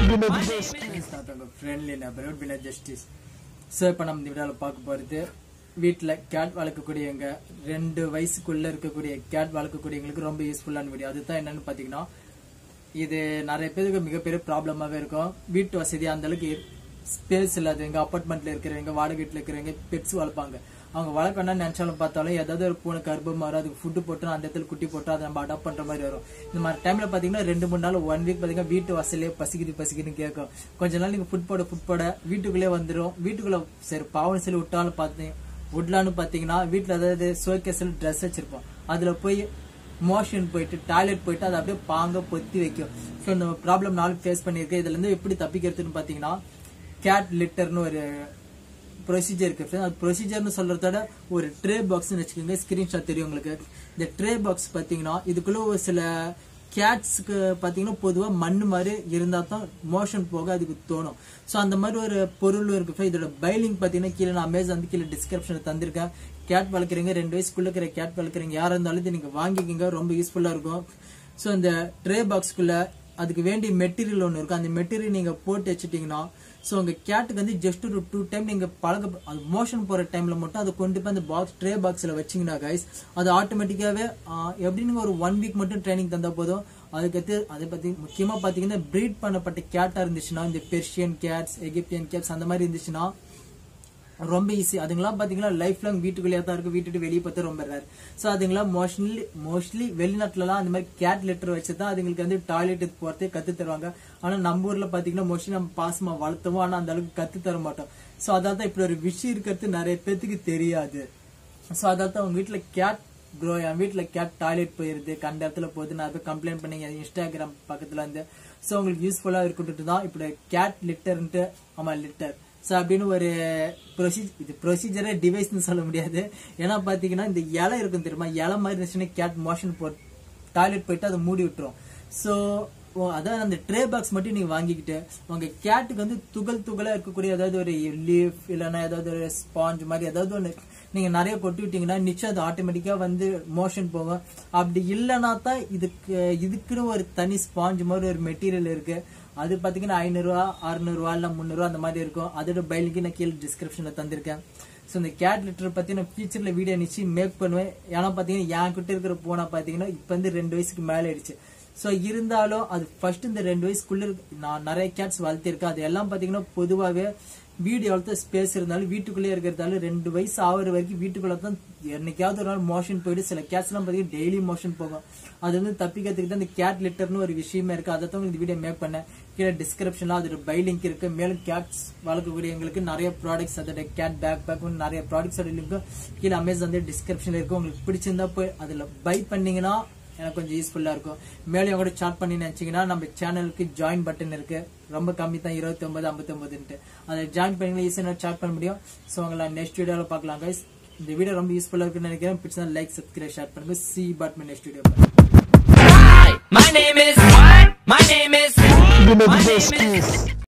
Friendly நபர் வின justice so இப்போ நம்ம இந்த வீடியோவில் பார்க்க போகிறது வீட்டில் கேட் வளர்க்கக்கூடியவங்க ரெண்டு வயசுக்குள்ள இருக்கக்கூடிய கேட் வளர்க்கக்கூடியவங்களுக்கு ரொம்ப யூஸ்ஃபுல்லான வீடியோ அதுதான் என்னன்னு பார்த்தீங்கன்னா இது நிறைய பேருக்கு மிகப்பெரிய ப்ராப்ளமாகவே இருக்கும் வீட்டு வசதி அந்த அளவுக்கு ஸ்பேஸ் இல்லாதவங்க அப்பார்ட்மெண்ட்ல இருக்கிறவங்க வாடகை வீட்டில் இருக்கிறவங்க பெட்ஸ் வளர்ப்பாங்க அவங்க வளர்க்கணும்னு நினைச்சாலும் பார்த்தாலும் ஏதாவது ஒரு பூனை கர்ப்பம் வரும் அதுக்கு ஃபுட்டு போட்டு அந்த இடத்துல குட்டி போட்டு அதை நம்ம அடாப்ட் பண்ற மாதிரி வரும் இந்த மாதிரி டைம்ல பாத்தீங்கன்னா ரெண்டு மூணு நாள் ஒன் வீக் பாத்தீங்கன்னா வீட்டு வாசலே பசிக்குது பசிக்குதுன்னு கேட்கும் கொஞ்ச நாள் நீங்க ஃபுட் போட ஃபுட் போட வீட்டுக்குள்ளே வந்துடும் வீட்டுக்குள்ள சரி பாவம் சொல்லி விட்டாலும் பார்த்தேன் விடலான்னு பாத்தீங்கன்னா வீட்டுல அதாவது சோகேஸ்ல ட்ரெஸ் வச்சிருப்போம் அதுல போய் மோஷன் போயிட்டு டாய்லெட் போயிட்டு அதை அப்படியே பாங்க பொத்தி வைக்கும் ஸோ இந்த ப்ராப்ளம் நானும் ஃபேஸ் பண்ணியிருக்கேன் இதுல இருந்து எப்படி தப்பிக்கிறதுன்னு பாத்தீங்கன்னா கேட் லிட்டர்னு ஒரு ப்ரொசீஜர் இருக்கு friends. அது ப்ரொசீஜர்னு சொல்றதோட ஒரு ட்ரே பாக்ஸ்னு வச்சுக்கோங்க ஸ்கிரீன்ஷாட் தெரியும் உங்களுக்கு இந்த ட்ரே பாக்ஸ் பாத்தீங்கன்னா இதுக்குள்ள ஒரு சில கேட்ஸ்க்கு பாத்தீங்கன்னா பொதுவா மண் மாதிரி இருந்தா தான் மோஷன் போக அதுக்கு தோணும் ஸோ அந்த மாதிரி ஒரு பொருளும் இருக்கு friends. இதோட பைலிங் பாத்தீங்கன்னா கீழே நான் அமேசான் கீழே டிஸ்கிரிப்ஷன்ல தந்திருக்கேன் கேட் வளர்க்குறீங்க ரெண்டு வயசுக்குள்ள இருக்கிற கேட் வளர்க்குறீங்க யாரா இருந்தாலும் இதை நீங்க வாங்கிக்கிங்க ரொம்ப யூஸ்ஃபுல்லா இருக்கும் ஸோ இந்த ட்ரே பாக்ஸ்க்குள்ள அதுக்கு வேண்டிய மெட்டீரியல் ஒன்று இருக்கும் அந்த மெட்டீரியல் நீங்க போட்டு வச்சுட்டீங்கன்னா ஸோ உங்க கேட்டுக்கு வந்து ஜஸ்ட் ஒரு டூ டைம் நீங்க பழக அது மோஷன் போற டைம்ல மட்டும் அதை கொண்டு போய் அந்த பாக்ஸ் ட்ரே பாக்ஸ்ல வச்சீங்கன்னா கைஸ் அது ஆட்டோமேட்டிக்காவே எப்படின்னு ஒரு ஒன் வீக் மட்டும் ட்ரைனிங் தந்தா போதும் அதுக்கடுத்து அதை பத்தி முக்கியமா பாத்தீங்கன்னா ப்ரீட் பண்ணப்பட்ட கேட்டா இருந்துச்சுன்னா இந்த பெர்ஷியன் கேட்ஸ் எகிப்தியன் கேட்ஸ் அந்த மாதிரி இருந்துச்சுன்னா ரொம்ப ஈஸி அதுங்களாம் பாத்தீங்கன்னா லைஃப் லாங் வீட்டுக்குள்ளேயே தான் இருக்கும் வீட்டுட்டு வெளியே பார்த்தா ரொம்ப ரேர் ஸோ அதுங்களாம் மோஸ்ட்லி மோஸ்ட்லி வெளிநாட்டுலலாம் அந்த மாதிரி கேட் லெட்டர் வச்சு தான் அதுங்களுக்கு வந்து டாய்லெட் போறதே கத்து தருவாங்க ஆனா நம்ம ஊர்ல பாத்தீங்கன்னா மோஸ்ட்லி நம்ம பாசமா வளர்த்தோம் ஆனா அந்த அளவுக்கு கத்து தர மாட்டோம் ஸோ அதால தான் இப்படி ஒரு விஷயம் இருக்கிறது நிறைய பேத்துக்கு தெரியாது ஸோ அதால தான் உங்க வீட்டுல கேட் ப்ரோ என் வீட்டுல கேட் டாய்லெட் போயிருது கண்ட இடத்துல போகுது நான் போய் கம்ப்ளைண்ட் பண்ணி என் இன்ஸ்டாகிராம் பக்கத்துல இருந்து ஸோ உங்களுக்கு யூஸ்ஃபுல்லா இருக்கட்டும் தான் இப்படி கேட் லிட்டர்ன்ட்டு ஆமா லிட்டர் ஸோ அப்படின்னு ஒரு ப்ரொசீஜ் இது ப்ரொசீஜரே டிவைஸ்னு சொல்ல முடியாது ஏன்னா பாத்தீங்கன்னா இந்த இலை இருக்கும் தெரியுமா இலை மாதிரி இருந்துச்சுன்னா கேட் மோஷன் போ டாய்லெட் போயிட்டு அதை மூடி விட்டுரும் ஸோ அதான் அந்த ட்ரே பாக்ஸ் மட்டும் நீங்க வாங்கிக்கிட்டு உங்க கேட்டுக்கு வந்து துகள் துகளா இருக்கக்கூடிய ஏதாவது ஒரு லீஃப் இல்லைன்னா ஏதாவது ஒரு ஸ்பாஞ்ச் மாதிரி ஏதாவது ஒன்று நீங்க நிறைய கொட்டி விட்டீங்கன்னா நிச்சயம் அது ஆட்டோமேட்டிக்கா வந்து மோஷன் போகும் அப்படி இல்லைன்னா தான் இதுக்கு இதுக்குன்னு ஒரு தனி ஸ்பாஞ்ச் மாதிரி ஒரு மெட்டீரியல் இருக்கு அது பாத்தீங்கன்னா ஐநூறுரூவா அறுநூறுவா இல்லை முந்நூறுவா அந்த மாதிரி இருக்கும் அதோட பைலுக்கு நான் கீழே டிஸ்கிரிப்ஷன்ல தந்திருக்கேன் ஸோ இந்த கேட் லிட்டர் பத்தி நான் ஃபியூச்சர்ல வீடியோ நிச்சயம் மேக் பண்ணுவேன் ஏன்னா பாத்தீங்கன்னா என் கிட்ட இருக்கிற போனா பாத்தீங்கன்னா இப்போ வந்து ரெண்டு வயசுக்கு மேலே ஆயிடுச்சு ஸோ இருந்தாலும் அது ஃபர்ஸ்ட் இந்த ரெண்டு வயசுக்குள்ள இருக்கு- நான் நிறைய கேட்ஸ் வளர்த்திருக்கேன் அது எல்லாம் பாத்தீங்கன்னா பொதுவாகவே வீடு எவ்வளோ ஸ்பேஸ் இருந்தாலும் வீட்டுக்குள்ளே இருக்கிறதால ரெண்டு வயசு ஆகுற வரைக்கும் வீட்டுக்குள்ள தான் என்னைக்காவது ஒரு நாள் மோஷன் போயிட்டு சில கேட்ஸ் எல்லாம் பாத்தீங்கன்னா டெய்லி மோஷன் போகும் அது வந்து தப்பிக்கிறதுக்கு தான் இந்த கேட் லிட்டர்னு ஒரு விஷயமே இருக்கு அதை தான் இந்த வீடியோ மேக் பண்ணேன் கீழே டிஸ்கிரிப்ஷன்ல அதோட பை லிங்க் இருக்கு மேலும் கேட்ஸ் வளர்க்கக்கூடியவங்களுக்கு நிறைய ப்ராடக்ட்ஸ் அதோட கேட் பேக் பேக் நிறைய ப்ராடக்ட்ஸோட லிங்க் கீழே அமேசான் டிஸ்கிரிப்ஷன்ல இருக்கு உங்களுக்கு பிடிச்சிருந்தா போய் அதுல பை பண்ணீங்கன்னா எனக்கு கொஞ்சம் யூஸ்ஃபுல்லா இருக்கும் மேலும் என் கூட சாட் பண்ணி நினைச்சீங்கன்னா நம்ம சேனலுக்கு ஜாயின் பட்டன் இருக்கு ரொம்ப கம்மி தான் இருபத்தி ஒன்பது ஐம்பத்தி ஒன்பதுன்ட்டு அதை ஜாயின் பண்ணி ஈஸியாக சாட் பண்ண முடியும் ஸோ உங்களை நெக்ஸ்ட் வீடியோவில் பார்க்கலாம் guys இந்த வீடியோ ரொம்ப யூஸ்ஃபுல்லா இருக்குன்னு நினைக்கிறேன் பிடிச்சா லைக் சப்ஸ்கிரைப் ஷேர் பண்ணுங்க see but next video My name is. My name is. My name is.